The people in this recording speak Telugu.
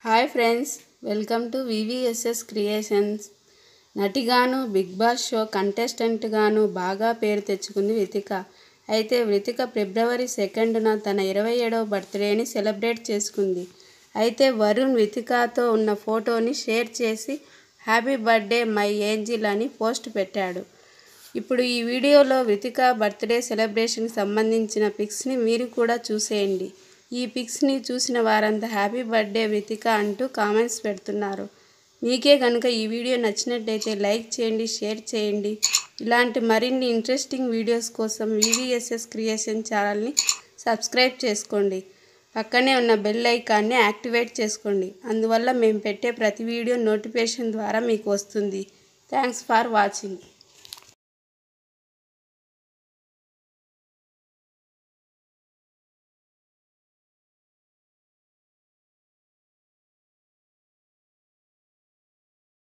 hi friends welcome to V V S S creations నటిగాను బిగ్ బాస్ షో కంటెస్టెంట్గాను బాగా పేరు తెచ్చుకుంది వితిక అయితే వితిక ఫిబ్రవరి సెకండ్న తన ఇరవై ఏడవ బర్త్డేని సెలబ్రేట్ చేసుకుంది అయితే వరుణ్ వితికాతో ఉన్న ఫోటోని షేర్ చేసి హ్యాపీ బర్త్డే మై ఏంజిల్ అని పోస్ట్ పెట్టాడు ఇప్పుడు ఈ వీడియోలో వితిక బర్త్డే సెలబ్రేషన్కి సంబంధించిన పిక్స్ని మీరు కూడా చూసేయండి ఈ పిక్స్ని చూసిన వారంతా హ్యాపీ బర్త్డే వితిక అంటూ కామెంట్స్ పెడుతున్నారు మీకే కనుక ఈ వీడియో నచ్చినట్టయితే లైక్ చేయండి షేర్ చేయండి ఇలాంటి మరిన్ని ఇంట్రెస్టింగ్ వీడియోస్ కోసం వివిఎస్ఎస్ క్రియేషన్ ఛానల్ని సబ్స్క్రైబ్ చేసుకోండి పక్కనే ఉన్న బెల్ ఐకాన్ని యాక్టివేట్ చేసుకోండి అందువల్ల మేము పెట్టే ప్రతి వీడియో నోటిఫికేషన్ ద్వారా మీకు వస్తుంది థ్యాంక్స్ ఫర్ వాచింగ్